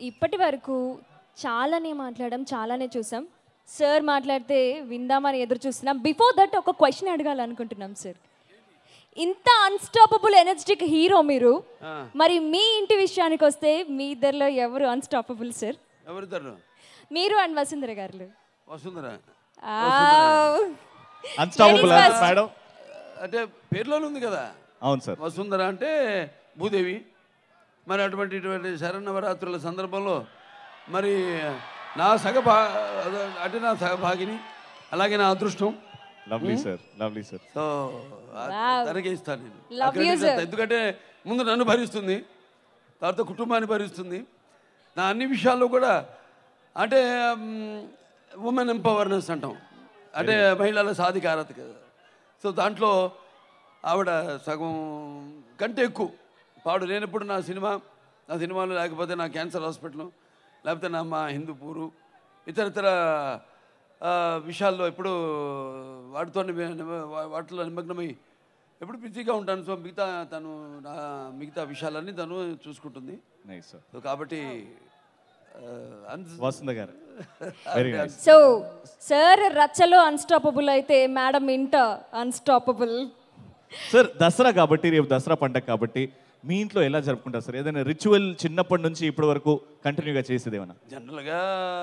ఇప్పటి వరకు చాలానే మాట్లాడడం చాలానే చూసాం సార్ మాట్లాడితే విందామని ఎదురు చూస్తున్నాం బిఫోర్ దట్ ఒక క్వశ్చన్ అడగాలనుకుంటున్నాం సార్ ఇంత అన్స్టాపబుల్ ఎనర్జెటిక్ హీరో మీరు మరి మీ ఇంటి విషయానికి వస్తే మీ ఇద్దరిలో ఎవరు అన్స్టాపబుల్ సార్ ఎవరిద్దరు మీరు and Vasundhara garu Vasundhara unstoppable Ladies first. Madam అంటే పేర్లోనే ఉంది కదా అవును సార్ వసుంధర అంటే భూదేవి మరి అటువంటి ఇటువంటి శరణవరాత్రుల సందర్భంలో మరి నా సగభా అంటే నా సగభాగిని అలాగే నా అదృష్టం lovely sir lovely sir so Wow. తనకే ఇస్తాను నేను Love ఆ credit you, sir. అంతా. ఎందుకంటే ముందు నన్ను భరిస్తుంది తర్వాత కుటుంబాన్ని భరిస్తుంది నా అన్ని విషయాల్లో కూడా అంటే ఉమెన్ ఎంపవర్నెస్ అంటాం అంటే మహిళల సాధికారత కదా సో దాంట్లో ఆవిడ సగం కంటే ఎక్కువ పాడు లేనప్పుడు నా సినిమా నా సినిమాలో లేకపోతే నా క్యాన్సర్ హాస్పిటల్ లేకపోతే నా మా హిందూపూరు ఇతర ఇతర ఆ, విషయాల్లో ఎప్పుడు వాటితో వాటిలో నిమగ్నమై ఎప్పుడు బిజీగా ఉంటాను సో మిగతా తను నా మిగతా విషయాలన్నీ తను చూసుకుంటుంది నైస్ సార్ సో కాబట్టి ఆ, అన్- Vasundhara garu very nice so sir రచ్చలో అన్స్టాపబుల్ అయితే మేడం ఇంట అన్స్టాపబుల్ సార్ దసరా కాబట్టి రేపు దసరా పండగ కాబట్టి మీ ఇంట్లో ఎలా జరుపుకుంటారు సార్ ఏదైనా రిచువల్ చిన్నప్పటి నుంచి ఇప్పటి వరకు కంటిన్యూగా చేసేది ఏమైనా జనరల్గా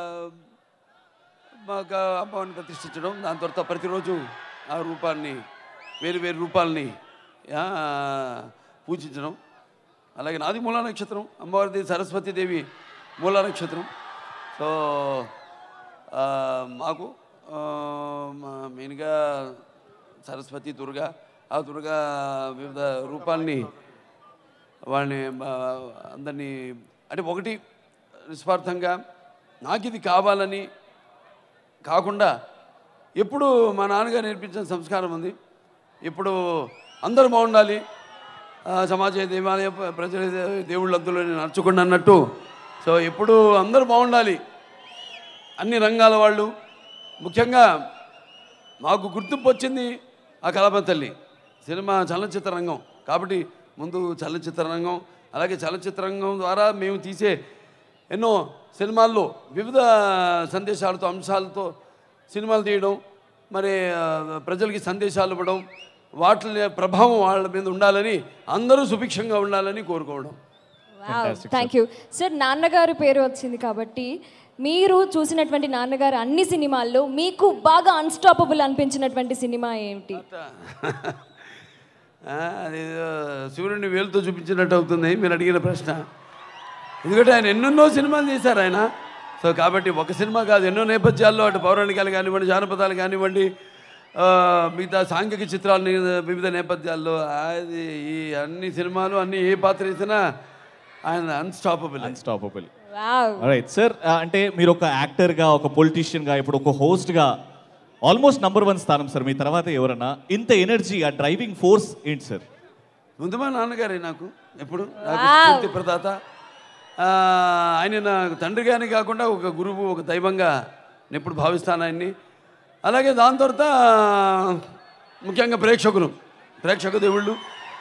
మాకు అమ్మవారిని ప్రతిష్ఠించడం దాని తర్వాత ప్రతిరోజు ఆ రూపాన్ని వేరు వేరు రూపాలని ఆ, పూజించడం అలాగే నాది మూలా నక్షత్రం అమ్మవారిది సరస్వతీదేవి మూలా నక్షత్రం సో ఆ, మాకు ఆ, మా- మెయిన్గా సరస్వతి దుర్గా ఆ దుర్గా వివిధ రూపాల్ని వాళ్ళని ఆ, అందరినీ అంటే ఒకటి నిస్వార్థంగా నాకు ఇది కావాలని కాకుండా ఎప్పుడు మా నాన్నగారు నేర్పించిన సంస్కారం ఉంది ఇప్పుడు అందరూ బాగుండాలి ఆ, సమాజ దేవాలయ ప- ప్రజల దే- దేవుళ్ళందులో నేను నడుచుకుండా అన్నట్టు సో ఎప్పుడు అందరూ బాగుండాలి అన్ని రంగాల వాళ్ళు ముఖ్యంగా మాకు గుర్తింపు వచ్చింది ఆ కళాప తల్లి సినిమా చలనచిత్ర రంగం కాబట్టి ముందు చలనచిత్ర రంగం అలాగే చలనచిత్ర రంగం ద్వారా మేము తీసే ఎన్నో సినిమాల్లో వివిధ సందేశాలతో అంశాలతో సినిమాలు తీయడం మరి ఆ, ప్రజలకి సందేశాలు ఇవ్వడం వాటి ప్రభావం వాళ్ళ మీద ఉండాలని అందరూ సుభిక్షంగా ఉండాలని కోరుకోవడం థ్యాంక్ యూ సార్ నాన్నగారు పేరు వచ్చింది కాబట్టి మీరు చూసినటువంటి నాన్నగారు అన్ని సినిమాల్లో మీకు బాగా అన్స్టాపబుల్ అనిపించినటువంటి సినిమా ఏమిటి ఆ, అది సూర్యుడిని వేలుతో చూపించినట్టు అవుతుంది మీరు అడిగిన ప్రశ్న ఎందుకంటే ఆయన ఎన్నెన్నో సినిమాలు చేశారు ఆయన సో కాబట్టి ఒక సినిమా కాదు ఎన్నో నేపథ్యాల్లో అటు పౌరాణికాలు కానివ్వండి జానపదాలు కానివ్వండి ఆ, మిగతా సాంఘిక చిత్రాలు వివిధ నేపథ్యాల్లో అది ఈ అన్ని సినిమాలు అన్ని ఏ పాత్ర వేసినా ఆయన unstoppable unstoppable wow right sir అంటే మీరు ఒక యాక్టర్గా ఒక పొలిటీషియన్గా ఇప్పుడు ఒక హోస్ట్గా ఆల్మోస్ట్ నంబర్ వన్ స్థానం సార్ మీ తర్వాత ఎవరన్నా ఇంత ఎనర్జీ ఆ డ్రైవింగ్ ఫోర్స్ ఏంటి సార్ ముందు మా నాన్నగారే నాకు ఎప్పుడు నాకు Wow. స్ఫూర్తి ప్రదాత ఆ, ఆయన నాకు తండ్రిగానే కాకుండా ఒక గురువు ఒక దైవంగా నేను ఎప్పుడు భావిస్తాను ఆయన్ని అలాగే దాని తర్వాత ముఖ్యంగా ప్రేక్షకులు ప్రేక్షక దేవుళ్ళు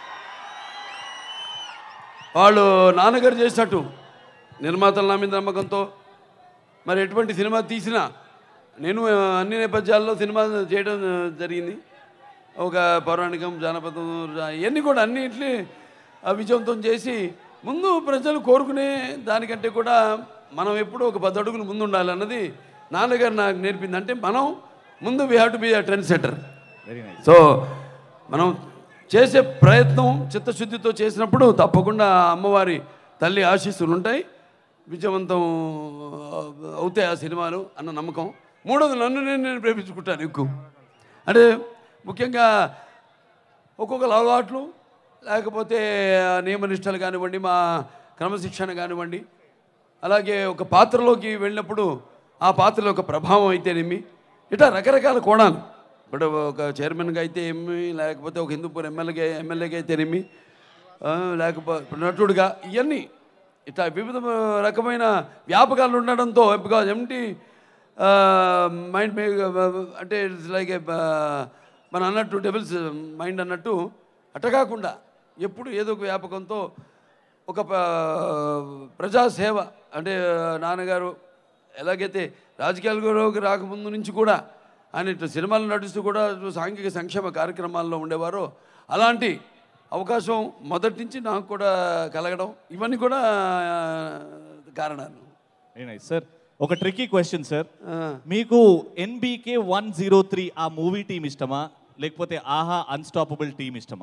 వాళ్ళు నాన్నగారు చేసినట్టు నిర్మాతల నా మీద నమ్మకంతో మరి ఎటువంటి సినిమా తీసినా నేను ఆ, అన్ని నేపథ్యాల్లో సినిమా చేయడం ఆ, జరిగింది ఒక పౌరాణికం జానపదం రా- ఇవన్నీ కూడా అన్నింటినీ ఆ విజయవంతం చేసి ముందు ప్రజలు కోరుకునే దానికంటే కూడా మనం ఎప్పుడూ ఒక పది అడుగులు ముందు ఉండాలి అన్నది నాన్నగారు నాకు నేర్పింది అంటే మనం ముందు we have to be a trendsetter very nice so మనం చేసే ప్రయత్నం చిత్తశుద్ధితో చేసినప్పుడు తప్పకుండా ఆ అమ్మవారి తల్లి ఆశీస్సులు ఉంటాయి విజయవంతం ఆ, అవుతాయి ఆ సినిమాలు అన్న నమ్మకం మూడోది నన్ను నేను నేను ప్రేమించుకుంటాను ఎక్కువ అంటే ముఖ్యంగా ఒక్కొక్కరు అలవాట్లు లేకపోతే ఆ నియమనిష్టలు కానివ్వండి మా క్రమశిక్షణ కానివ్వండి అలాగే ఒక పాత్రలోకి వెళ్ళినప్పుడు ఆ పాత్రలో ఒక ప్రభావం అయితేనేమి ఇట్లా రకరకాల కోణాలు ఇప్పుడు ఒక చైర్మన్గా అయితే ఏమి లేకపోతే ఒక హిందూపూర్ ఎమ్మెల్యేగా ఎమ్మెల్యేగా అయితేనేమి ఆ, లేకపోతే ఇప్పుడు నటుడుగా ఇవన్నీ ఇట్లా వివిధ రకమైన వ్యాపకాలు ఉండడంతో బికాజ్ ఎంటీ మైండ్ మే అంటే ఇట్స్ లైక్ మన అన్నట్టు డెబిల్స్ మైండ్ అన్నట్టు అట్ట కాకుండా ఎప్పుడు ఏదో ఒక వ్యాపకంతో ఒక ప- ప్రజాసేవ అంటే నాన్నగారు ఎలాగైతే రాజకీయాల్లోకి రాకముందు నుంచి కూడా ఆయన ఇట్లా సినిమాలు నటిస్తూ కూడా సాంఘిక సంక్షేమ కార్యక్రమాల్లో ఉండేవారు అలాంటి అవకాశం మొదటి నుంచి నాకు కూడా కలగడం ఇవన్నీ కూడా ఆ, కారణాలు వెరీ నైస్ సార్ ఒక ట్రిక్కీ క్వశ్చన్ సార్ ఆ, మీకు ఎన్బీకే వన్ జీరో త్రీ ఆ మూవీ టీం ఇష్టమా లేకపోతే ఆహా అన్స్టాపబుల్ టీం ఇష్టమా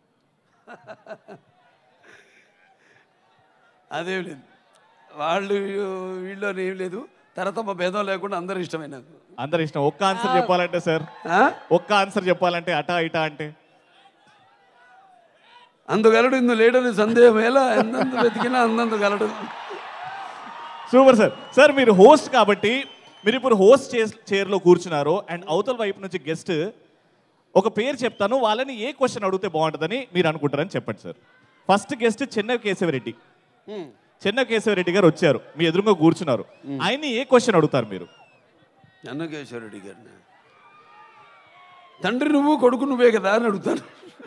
అదేం లేదు వాళ్ళు వీళ్ళు అని ఏం లేదు తరతమ భేదం లేకుండా అందరూ ఇష్టమే నాకు అందరి ఇష్టం ఒక్క ఆన్సర్ చెప్పాలంటే సార్ ఆ? ఒక్క ఆన్సర్ చెప్పాలంటే అటా ఇటా అంటే అందుగలడు ఇందు లేడని సందేహం ఎలా ఎంతంత వెతికినా అందంత గలడు సూపర్ సార్ సార్ మీరు హోస్ట్ కాబట్టి మీరు ఇప్పుడు హోస్ట్ చైర్లో కూర్చున్నారు అండ్ అవతల వైపు నుంచి గెస్ట్ ఒక పేరు చెప్తాను వాళ్ళని ఏ క్వశ్చన్ అడిగితే బాగుంటుందని మీరు అనుకుంటారని చెప్పండి sir first guest Chennai Kesava Reddy Chennai Kesava Reddy garu వచ్చారు మీ ఎదురుగా కూర్చున్నారు ఆయన్ని ఏ క్వశ్చన్ అడుగుతారు మీరు అన్నకేశ్వరరెడ్డి గారిని తండ్రి నువ్వు కొడుకు నువ్వే కదా అని అడుగుతాను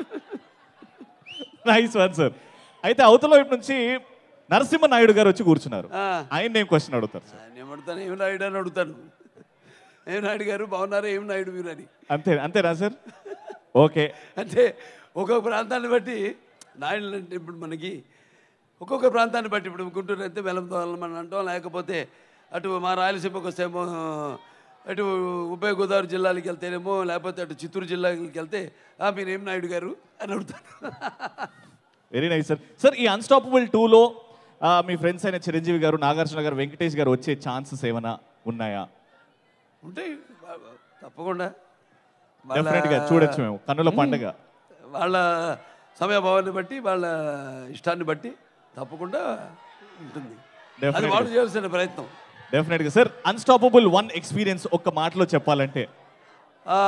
నైస్ వన్ సార్ అయితే అవతల వైపు నుంచి నరసింహ నాయుడు గారు వచ్చి కూర్చున్నారు ఆ. ఆయన ఏం క్వశ్చన్ అడుగుతారు సార్ ఆయన ఏమడుతాను ఏం నాయుడు అని అడుగుతాను ఏం నాయుడు గారు బాగున్నారా ఏం నాయుడు మీరు అని అంతే అంతేనా సార్ ఓకే అంటే ఒక్కొక్క ప్రాంతాన్ని బట్టి నాయుడు అంటే ఇప్పుడు మనకి ఒక్కొక్క ప్రాంతాన్ని బట్టి ఇప్పుడు గుంటూరు అయితే వెలంతో మనం అంటాం లేకపోతే అటు మా రాయలసీమకు వస్తేమో అటు ఉభయ గోదావరి జిల్లాలకు వెళ్తేనేమో లేకపోతే అటు చిత్తూరు జిల్లాకి వెళ్తే "ఆ, మీరేం నాయుడు గారు అని అడుగుతాను వెరీ నైస్ సార్ సార్ ఈ అన్స్టాపబుల్ టూలో మీ ఫ్రెండ్స్ అయిన చిరంజీవి గారు నాగార్జున గారు వెంకటేష్ గారు వచ్చే ఛాన్సెస్ ఏమైనా ఉన్నాయా ఉంటాయి తప్పకుండా వాళ్ళ- డెఫినెట్ గా చూడొచ్చు మేము కన్నుల పండుగ వాళ్ళ సమయభావాన్ని బట్టి వాళ్ళ ఇష్టాన్ని బట్టి తప్పకుండా ఉంటుంది అది Definitely. వాళ్ళు చేయాల్సిన ప్రయత్నం డెఫినెట్ గా సార్ అన్స్టాపబుల్ వన్ ఎక్స్పీరియన్స్ ఒక్క మాటలో చెప్పాలంటే ఆ,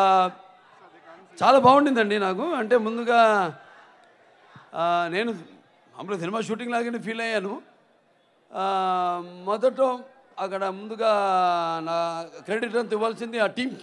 చాలా బాగుండిందండి నాకు అంటే ముందుగా ఆ, నేను మామూలుగా సినిమా షూటింగ్ లాగానే ఫీల్ అయ్యాను ఆ, మొదట అక్కడ ముందుగా నా క్రెడిట్ అంత ఇవ్వాల్సింది ఆ టీంకి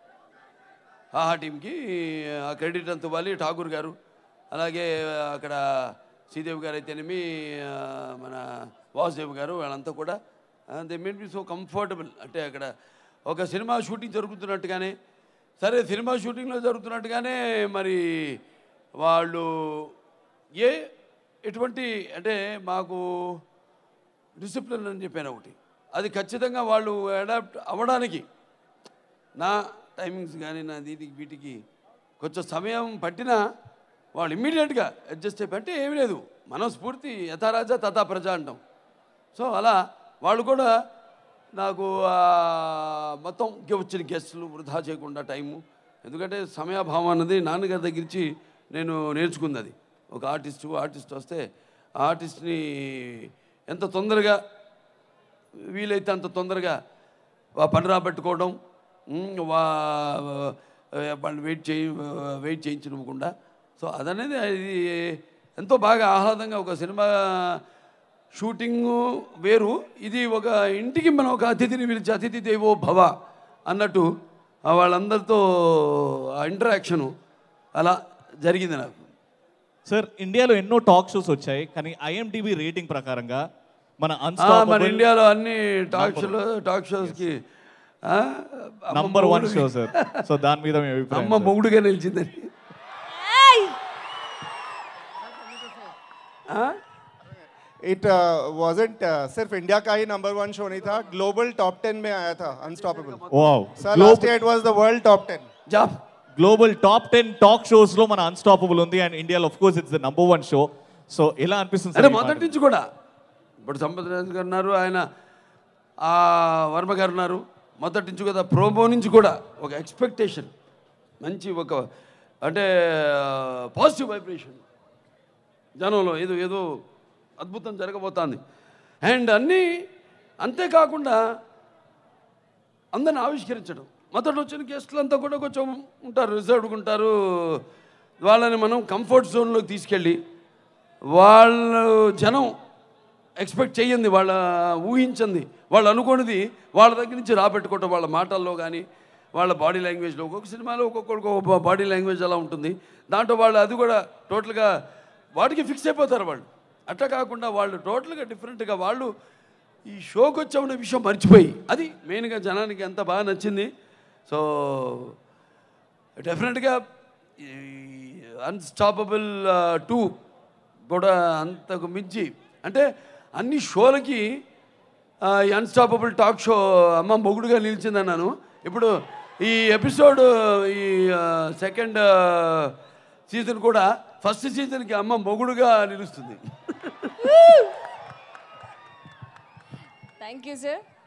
ఆ టీంకి ఆ క్రెడిట్ అంత ఇవ్వాలి ఠాగూర్ గారు అలాగే అక్కడ శ్రీదేవి గారు అయితేనేమి ఆ, మన వాసుదేవ్ గారు వాళ్ళంతా కూడా they made be so comfortable అంటే అక్కడ ఒక సినిమా షూటింగ్ జరుగుతున్నట్టుగానే సరే సినిమా షూటింగ్లో జరుగుతున్నట్టుగానే మరి వాళ్ళు ఏ ఎటువంటి అంటే మాకు డిసిప్లిన్ అని చెప్పాను ఒకటి అది ఖచ్చితంగా వాళ్ళు అడాప్ట్ అవ్వడానికి నా టైమింగ్స్ కానీ నా దీనికి వీటికి కొంచెం సమయం పట్టినా వాళ్ళు ఇమ్మీడియట్గా అడ్జస్ట్ అయిపోయి అంటే ఏమీ లేదు మనం స్ఫూర్తి యథారాజా తథా ప్రజ అంటాం సో అలా వాళ్ళు కూడా నాకు ఆ, మొత్తం ఇంకే వచ్చిన గెస్టులు వృధా చేయకుండా టైము ఎందుకంటే సమయాభావం అన్నది నాన్నగారి దగ్గర నుంచి నేను నేర్చుకుంది అది ఒక ఆర్టిస్టు ఆర్టిస్ట్ వస్తే ఆ ఆర్టిస్ట్ని ఎంత తొందరగా వీలైతే అంత తొందరగా వా పని రాబట్టుకోవడం ఉమ్, వా వాళ్ళు వెయిట్ చేయి వెయిట్ చేయించకుండా సో అదనేది అది ఎంతో బాగా ఆహ్లాదంగా ఒక సినిమా షూటింగ్ వేరు ఇది ఒక ఇంటికి మనం ఒక అతిథిని పిలిచి అతిథి దేవో భవ అన్నట్టు ఆ వాళ్ళందరితో ఆ ఇంటరాక్షను అలా జరిగింది నాకు సార్ ఇండియాలో ఎన్నో టాక్ షోస్ వచ్చాయి కానీ ఐఎండిబి రేటింగ్ ప్రకారంగా మన ఆ, మన అన్స్టాపబుల్ ఇండియాలో అన్ని టాక్ షోలో టాక్ షోస్కి ఆ, అమ్మ నంబర్ వన్ మొగుడు- షో సార్ సో దాని మీద మీ అభిప్రాయం అమ్మ సార్. మొగుడుగా నిలిచిందని इट wasn't uh, सिर्फ इंडिया का ही नंबर वन शो नहीं था ग्लोबल टॉप टेन में आया था unstoppable wow sir last year it was the world top ten జాబ్ global top ten talk shows లో మన అన్స్టాపబుల్ ఉంది అండ్ ఇండియాలో of course it's the number one show so ఎలా అనిపిస్తుంది అంటే సార్ ఈ మొదటి మాట? నుంచి కూడా ఇప్పుడు సంపత్ రాజు గారు ఉన్నారు ఆయన ఆ వర్మ గారు ఉన్నారు మొదటి నుంచి కూడా ప్రోమో నుంచి కూడా ఒక ఎక్స్పెక్టేషన్ మంచి ఒక అంటే పాజిటివ్ వైబ్రేషన్ జనంలో ఏదో ఏదో అద్భుతం జరగబోతోంది అండ్ అన్నీ అంతేకాకుండా అందరిని ఆవిష్కరించడం మొదట వచ్చిన గెస్టులంతా కూడా కొంచెం ఉంటారు రిజర్వ్డ్గా ఉంటారు వాళ్ళని మనం కంఫర్ట్ జోన్లోకి తీసుకెళ్ళి వాళ్ళు జనం ఎక్స్పెక్ట్ చేయండి వాళ్ళ ఊహించింది వాళ్ళు అనుకోనిది వాళ్ళ దగ్గర నుంచి రాబెట్టుకోవటం వాళ్ళ మాటల్లో కానీ వాళ్ళ బాడీ లాంగ్వేజ్లో ఒక్కొక్క సినిమాలో ఒక్కొక్కరికి ఒక బాడీ లాంగ్వేజ్ అలా ఉంటుంది దాంట్లో వాళ్ళు అది కూడా టోటల్గా వాటికి ఫిక్స్ అయిపోతారు వాళ్ళు అట్లా కాకుండా వాళ్ళు టోటల్గా డిఫరెంట్గా వాళ్ళు ఈ షోకి వచ్చామనే విషయం మర్చిపోయి అది మెయిన్గా జనానికి ఎంత బాగా నచ్చింది సో డెఫినెట్గా అన్స్టాపబుల్ టూ కూడా అంతకు మించి అంటే అన్ని షోలకి ఈ అన్స్టాపబుల్ టాక్ షో అమ్మ మొగుడుగా నిలిచిందన్నాను ఇప్పుడు ఈ ఎపిసోడ్ ఈ సెకండ్ సీజన్ కూడా ఫస్ట్ సీజన్కి అమ్మ మొగుడుగా నిలుస్తుంది థ్యాంక్ యూ సార్